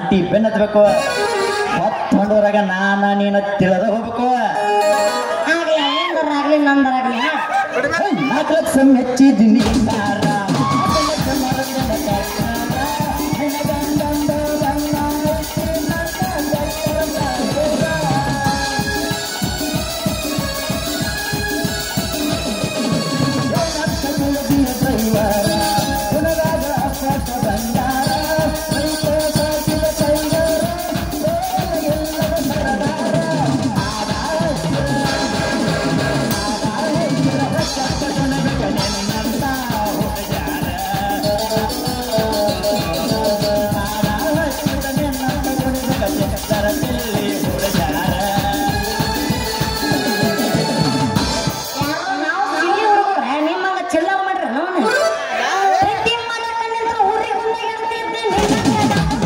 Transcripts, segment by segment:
ಒಂಟಿ ಬೆನ್ನ ಹತ್ಬೇಕು ಹೊತ್ತೊಂಡೋರಾಗ ನಾನ ನೀನ ತಿಳಿದ ಹೋಗ್ಬೇಕು ಆಗ್ಲಿ ಅಲ್ಲಿಂದರಾಗ್ಲಿ ನಂದರಾಗ್ಲಿ ಹಾ. ನಾಲ್ಕು ಲಕ್ಷ ಮೆಚ್ಚಿದ್ದೀನಿ ನಾವು ಸಿಲ್ಲಿ ಹುಡುಗ್ರ ನಿಮ್ಮಂಗ ಚಿಲ್ಲರ್ ಮಾಡ್ರಿ ನಾವು ಪ್ರೀತಿ ಮಾಡಕಂತ ಊರಿಗೆ ಬಂದಾಗ ಇರ್ತಿದ್ದೆ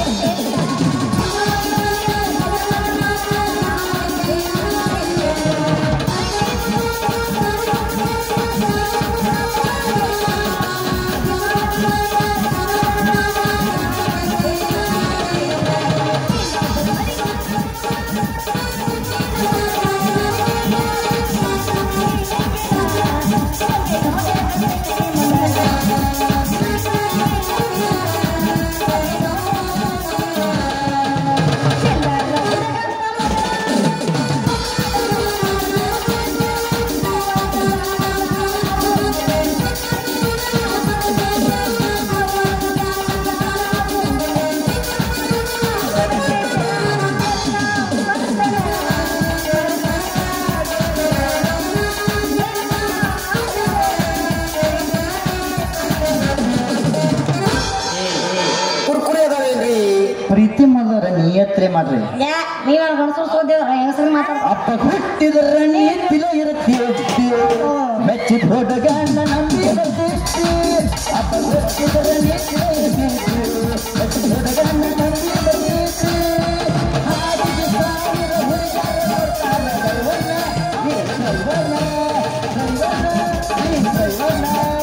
ಕುರ್ಕುರಿ ಅದಾವೇನ್ರಿ ಪ್ರೀತಿ ಮಾಡಿದ್ರ ನಿಯತ್ರೆ ಮಾಡ್ರಿ ಯಾ ನೀವ ಗಣಸರು ಸೋದೇವ್ರ ಹೆಸರು ಮಾತಾಡ ಅಪ್ಪ ಹುಟ್ಟಿದ್ರ ನೀತಿಲ ಇರುತ್ತಿ ಮೆಚ್ಚಿದ ಹುಡುಗಣ್ಣ ನಂಬಿದ ದೃಷ್ಟಿ ಅಪ್ಪ ಹುಟ್ಟಿದ್ರ ನೀತಿಲ ಇರುತ್ತಿ ಮೆಚ್ಚಿದ ಹುಡುಗಣ್ಣ ನಂಬಿದ ದೃಷ್ಟಿ ಹಾಡಿಗೆ ಸಾವಿರ ಹುಡುಗರು ನೋಡ್ತಾರ ದೈವಣ್ಣ, ನೀ ದೈವಣ್ಣ, ದೈವಣ್ಣ, ನೀ ದೈವಣ್ಣ.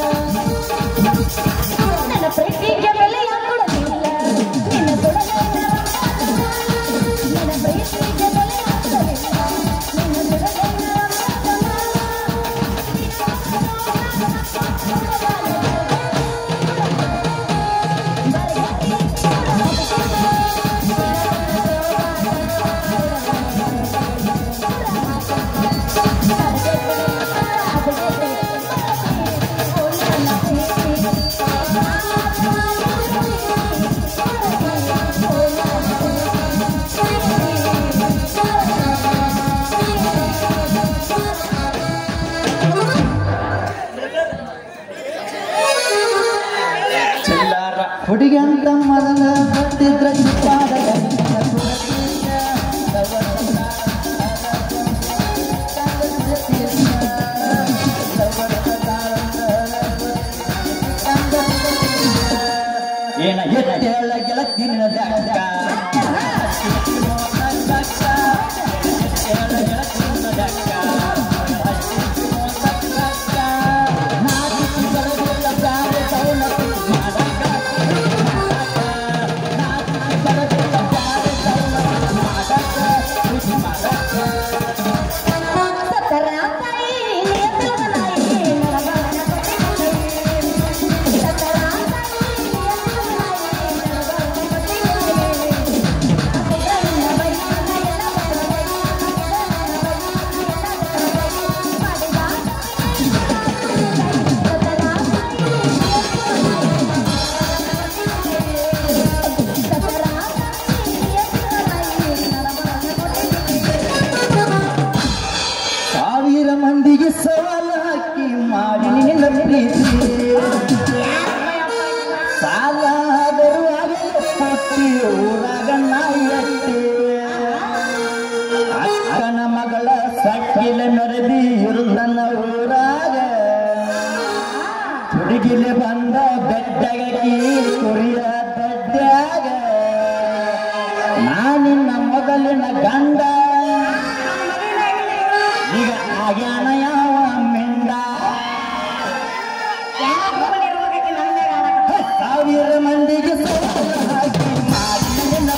ನನ್ನ ಪ್ರೀತಿಗೆ ಬೆಲೆ ಯಾಕೆ ಕೊಡಲಿಲ್ಲ ನಿನ್ನ ಕೊಡಲಿಲ್ಲ ನಿನ್ನ ಪ್ರೀತಿಗೆ ಬೆಲೆ ಯಾಕೆ ಕೊಡಲಿಲ್ಲ ನಿನ್ನ ಚಿಲ್ಲಾರ ಹುಡುಗಿ ಅಂತ ಮೊದಲ ಗೊತ್ತಿದ್ರ ಚಿತ್ತಾದ ಏನ ಎಟ್ಟೇಳ ಗೆಳತಿ ನಿನ್ನ ದಾಕ ಸಾವಿರ ಮಂದಿಗೆ ಸವಾಲು ಹಾಕಿ ಮಾಡಿ ನಿನ್ನ ಪ್ರೀತಿ ಸಾಲ ಆದರೂ ಆಗಲ್ಲ ಕೊಟ್ಟಿ ಊರಾಗ ನಾಯಟ್ಟಿ ಅಕ್ಕನ ಮಗಳ ಸಕ್ಕಿಲ ಮೆರೆದಿ ಇರುದನ್ನ ಊರಾಗ ಹುಡುಗಿಲೆ ಬಂದ ಬೆಟ್ಟಗಿ ಕುರಿಯ ಬೆಡ್ಡ್ಯಾಗ ನಾನಿನ್ನ ಮೊದಲಿನ ಗಂಡ ಈಗ ಆಗ್ಯಾನ ಯಾವ ಮಿಂಡ ಸಾವಿರ ಮಂದಿಗೆ ಸವಾಲು ಹಾಕಿ ಮಾಡಿ ನಿನ್ನ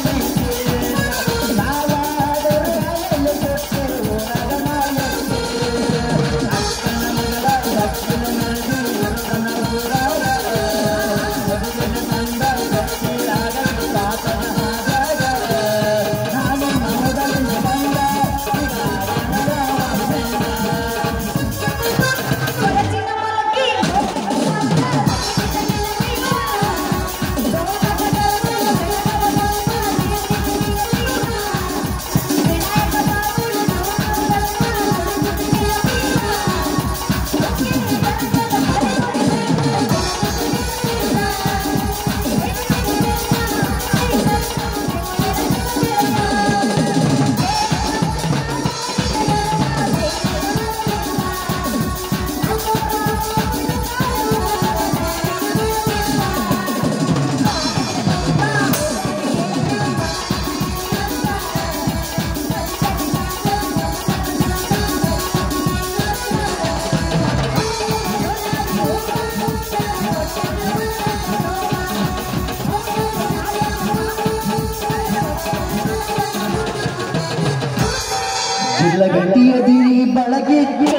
ಚಿಲ್ಲಗಟ್ಟಿಯದಿರಿ ಬಳಗಿದ್ದೆ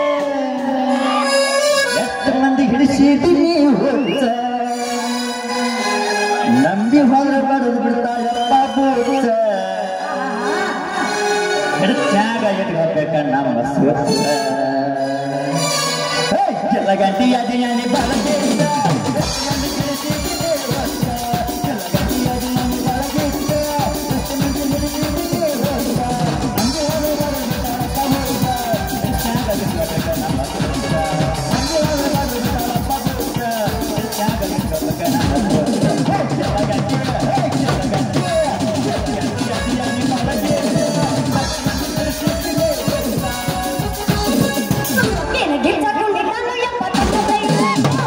ಎಷ್ಟು ಮಂದಿ ಹಿಡಿಸಿದ್ದೀನಿ ಹುಚ್ಚ ನಂಬಿ ಹೋದ್ರೆ ಬಡದು ಬಿಡ್ತಾಯಪ್ಪ ಬೂಚ ಹಿಡಿದ್ಯಾಗ ಇಟ್ಕೋಬೇಕ ನಮ್ಮ ಸ್ವಚ್ಛ ಚಿಲ್ಲಗಟ್ಟಿಯದಿ ನೀ ಬಳಗಿದ್ದ ಎಷ್ಟು ಮಂದಿ ಹಿಡಿಸಿದ್ದೀನಿ ಹುಚ್ಚ. ಚಿಲ್ಲಗಟ್ಟಿಯದಿ ನೀ ಬಳಗಿದ್ದ ಎಷ್ಟು ಮಂದಿ ಹಿಡಿಸಿದ್ದೀನಿ ಹುಚ್ಚ. ನಂಬಿ ಹೋದ್ರೆ ಬಡದು ಬಿಡ್ತಾಯಪ್ಪ ಬೂಚ. ಹಿಡಿದ್ಯಾಗ ಇಟ್ಕೋಬೇಕ ನಮ್ಮ ಸ್ವಚ್ಛ. ನಂಬಿ ಹೋದ್ರೆ ಬಡದು ಬಿಡ್ತಾಯಪ್ಪ ಬೂಚ. ಹಿಡಿದ್ಯಾಗ ಇಟ್ಕೋಬೇಕ ನಮ್ಮ ಸ್ವಚ್ಛ. ಚಿಲ್ಲಗಟ್ಟಿಯ, ಹೇ, ಚಿಲ್ಲಗಟ್ಟಿಯ, ಚಿಲ್ಲಗಟ್ಟಿಯದಿ ನೀ ಬಳಗಿದ್ದ. ನಿನಗೆ ತಗೊಂಡಿದ್ದಾನು ಎಪ್ಪತ್ತೊಂದು ಬೈಕ್.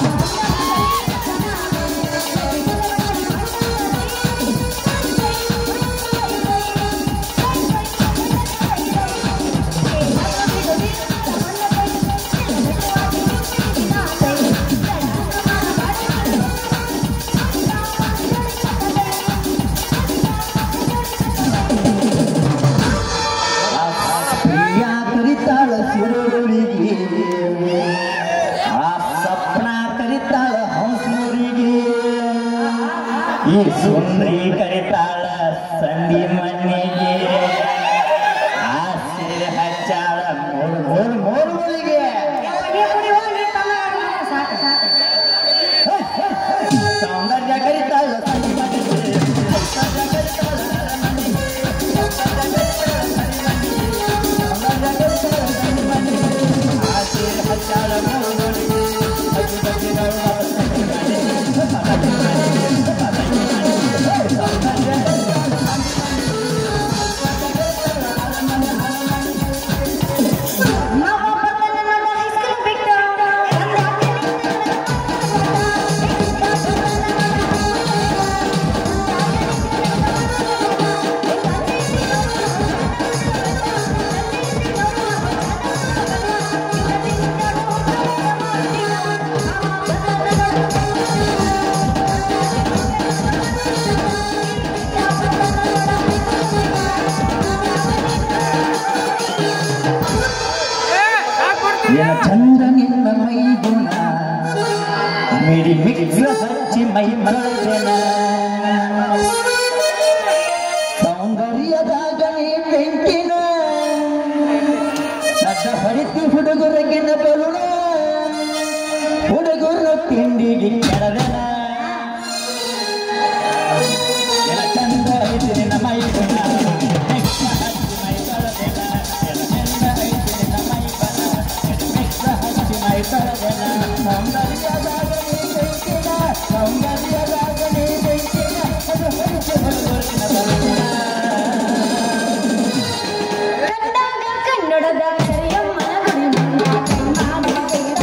ಪ್ರಿಯ ಕರಿತಾಳ ಸುರಗುಳಿಗೆ ಆ ಸಪ್ನ ಕರಿತಾಳ ಹಂಸೂರಿಗೆ ಈ ಸುಂದ್ರಿ ಕರಿತಾಳ ಸಂಧಿ ಮಣ್ಣಿಗೆ ಆ ಸೀರೆ ಹಚ್ಚಾಳ ಮೂರು ಮೂರು ಮೂರುಗಳಿಗೆ ಸಾಕು ಸಾಕು ಸೌಂದರ್ಯ ಕರಿತಾಳ ಸಂಧಿ ಮಣ್ಣಿಗೆ ಸೌಂದರ್ಯ ಕರಿತಾಳ ನರಮಣ್ಣಿಗೆ. ಸೌಂದರ್ಯ ಕರಿತಾಳ ಸಂಧಿ ಮಣ್ಣಿಗೆ. ಸೌಂದರ್ಯ ಕರಿತಾಳ ಸಂಧಿ ಮಣ್ಣಿಗೆ. ಆ ಸೀರೆ ಹಚ್ಚಾಳ ಮೂರುಗಳಿಗೆ. ಹಚ್ಚಿ ಹಚ್ಚಿ ನೋಡುವ ಸಂಧಿ ಮಣ್ಣಿಗೆ. ಸಂಧಿ ಮಣ್ಣಿಗೆ. ಸಂಧಿ ಮಣ್ಣಿಗೆ. ಸೌಂದರ್ಯ ಕರಿತಾಳ ನಾವು ಬರ್ತನ ನೋಡ ಹೈಸ್ಕೂಲ್ ಬಿಟ್ಟು ಒಂದು ಏನ ಚಂದ ನಿನ್ನ ಮೈ ಗುಣ ಮಿಡಿ ಮಿಕ್ಸ ಹಚ್ಚಿ ಮೈ ಮರಳಿದೆನ ಸೌಂದರ್ಯದಾಗ ನೀ ಬೆಂಕಿನ ಸಡ್ಡ ಹೊಡಿತಿ ಹುಡುಗರಿಗಿನ ಬರುಣ ಹುಡುಗರು ತಿಂಡಿಗೆ ಕೆಡದೆನ ಏನ ಚಂದ ಐತಿ ನಿನ್ನ ಮೈ ಗುಣ ಮಿಕ್ಸ ಹಚ್ಚಿ ಮೈ ಮರಳಿದೆನ. ಏನ ಚಂದ ಐತಿ ನಿನ್ನ ಮೈ ಗುಣ ಮಿಕ್ಸ ಹಚ್ಚಿ ಮೈ ಮರಳಿದೆನ. ಸೌಂದರ್ಯದಾಗ ನೀ ಬೆಂಕಿನ ಸೌಂದರ್ಯದಾಗ ನೀ ಬೆಂಕಿನ ಅದು ಹೊಡಿತಿ ಹುಡುಗರಿಗಿನ ಬರುಣ ಕಂಡಾಗ ಕನ್ನಡದ ಕರಿಯಮ್ಮನ ಗುಡಿ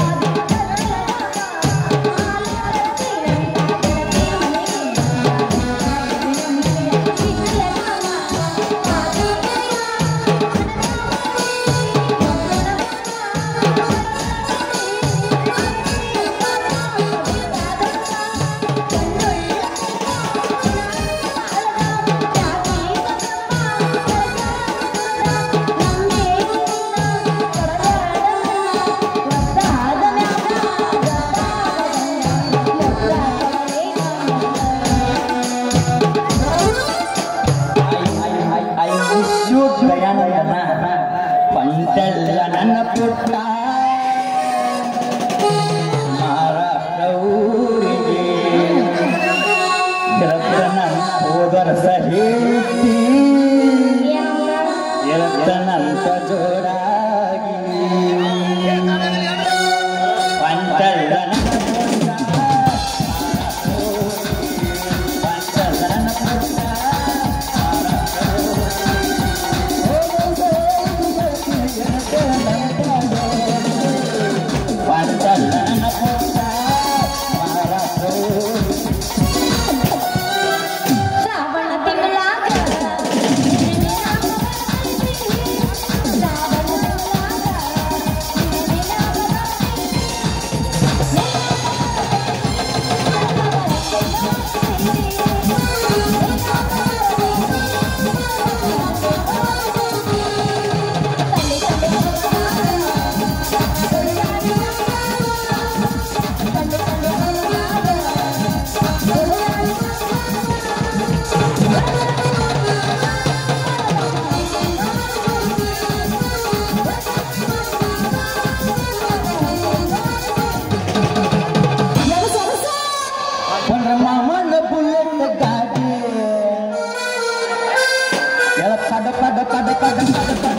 ಐ ವಿಶ್ ಯು ದಯಾನಂದನ ಪಂಟಲ್ಲ ನನ್ನ ಪುಟ್ಟ ಮಾರಾಟೂರಿಗೆ ಎತ್ತ ನನ್ನ ಹೋದರ ಸಹಿತಿ ಎತ್ತನಂತ ಜೋರಾಗಿ ಪಂಟಲ್ಲ ನನ್ನ ಪುಟ್ಟ ಪಂಟಲ್ಲ ನನ್ನ ಪುಟ್ಟ ಪಂಟಲ್ಲ ಪುಟ್ಟ ಮಾರಾಟೂರಿಗೆ ಶ್ರಾವಣ ತಿಂಗಳಾಗ ಶ್ರಾವಣ ಪದ ಪದ ಪದ ಪದ ಪದ